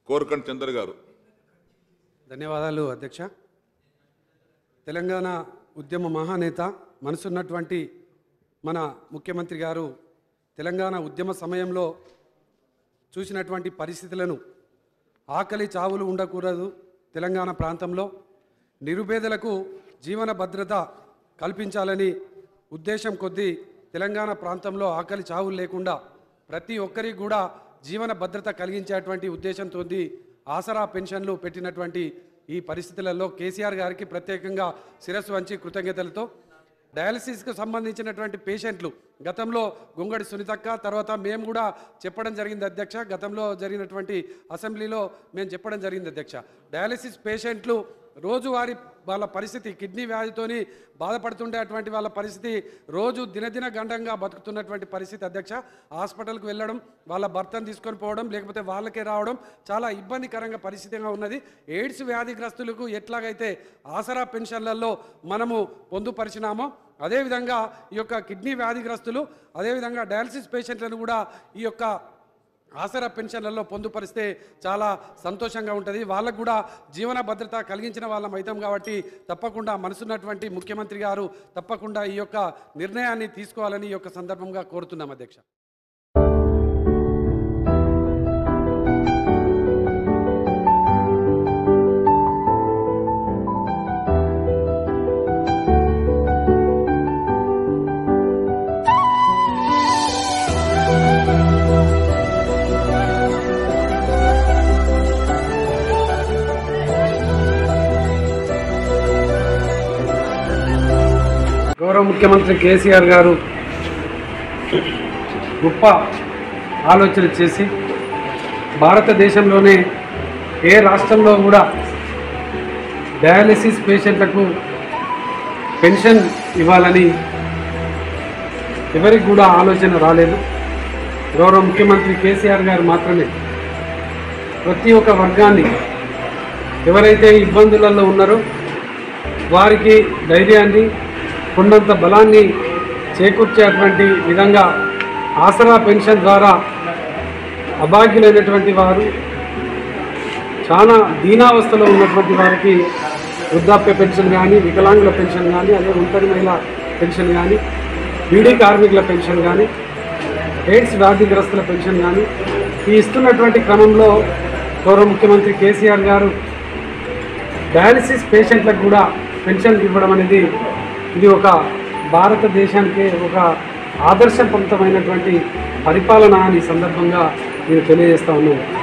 కోరకండి చంద్ర గారు ధన్యవాదాలు అధ్యక్ష తెలంగాణ ఉద్యమ మహానేత మనసున్నటువంటి మన ముఖ్యమంత్రి గారు తెలంగాణ ఉద్యమ సమయంలో చూసినటువంటి పరిస్థితులను ఆకలి చావులు ఉండకూడదు తెలంగాణ ప్రాంతంలో నిరుపేదలకు జీవన భద్రత కల్పించాలని ఉద్దేశం కొద్దీ తెలంగాణ ప్రాంతంలో ఆకలి చావులు లేకుండా ప్రతి ఒక్కరికి కూడా జీవన భద్రత కలిగించేటువంటి ఉద్దేశంతో ఆసరా పెన్షన్లు పెట్టినటువంటి ఈ పరిస్థితులలో కేసీఆర్ గారికి ప్రత్యేకంగా శిరస్సు వంచి కృతజ్ఞతలతో డయాలసిస్కు సంబంధించినటువంటి పేషెంట్లు గతంలో గుంగడి సునీతక్క తర్వాత మేము కూడా చెప్పడం జరిగింది అధ్యక్ష గతంలో జరిగినటువంటి అసెంబ్లీలో మేము చెప్పడం జరిగింది అధ్యక్ష డయాలసిస్ పేషెంట్లు రోజువారీ వాళ్ళ పరిస్థితి కిడ్నీ వ్యాధితోని బాధపడుతుండే అటువంటి వాళ్ళ పరిస్థితి రోజు దినదిన గండంగా బతుకుతున్నటువంటి పరిస్థితి అధ్యక్ష హాస్పిటల్కి వెళ్ళడం వాళ్ళ భర్తను తీసుకొని పోవడం లేకపోతే వాళ్ళకే రావడం చాలా ఇబ్బందికరంగా పరిస్థితిగా ఉన్నది ఎయిడ్స్ వ్యాధిగ్రస్తులకు ఎట్లాగైతే ఆసరా పెన్షన్లలో మనము పొందుపరిచినామో అదేవిధంగా ఈ యొక్క కిడ్నీ వ్యాధిగ్రస్తులు అదేవిధంగా డయాలసిస్ పేషెంట్లను కూడా ఈ యొక్క ఆసరా పెన్షన్లలో పొందుపరిస్తే చాలా సంతోషంగా ఉంటుంది వాళ్ళకు కూడా జీవన భద్రత కలిగించిన వాళ్ళం అవుతాం కాబట్టి తప్పకుండా మనసున్నటువంటి ముఖ్యమంత్రి గారు తప్పకుండా ఈ యొక్క నిర్ణయాన్ని తీసుకోవాలని ఈ యొక్క సందర్భంగా కోరుతున్నాం అధ్యక్ష గౌరవ ముఖ్యమంత్రి కేసీఆర్ గారు గొప్ప ఆలోచన చేసి భారతదేశంలోనే ఏ రాష్ట్రంలో కూడా డయాలసిస్ పేషెంట్లకు పెన్షన్ ఇవ్వాలని ఎవరికి కూడా ఆలోచన రాలేదు గౌరవ ముఖ్యమంత్రి కేసీఆర్ గారు మాత్రమే ప్రతి ఒక్క వర్గాన్ని ఎవరైతే ఇబ్బందులలో ఉన్నారో వారికి ధైర్యాన్ని కొండంత బలాన్ని చేకూర్చేటువంటి విధంగా ఆసరా పెన్షన్ ద్వారా అభాగ్యులైనటువంటి వారు చాలా దీనావస్థలో ఉన్నటువంటి వారికి వృద్ధాప్య పెన్షన్ కానీ వికలాంగుల పెన్షన్ కానీ అదే ఒంటరి మహిళ పెన్షన్ కానీ బీడీ కార్మికుల పెన్షన్ కానీ ఎయిడ్స్ వ్యాధిగ్రస్తుల పెన్షన్ కానీ ఈ ఇస్తున్నటువంటి క్రమంలో గౌరవ ముఖ్యమంత్రి కేసీఆర్ గారు డయాలసిస్ పేషెంట్లకు కూడా పెన్షన్ ఇవ్వడం అనేది ఇది ఒక భారతదేశానికి ఒక ఆదర్శవంతమైనటువంటి పరిపాలన అని ఈ సందర్భంగా నేను తెలియజేస్తా ఉన్నాను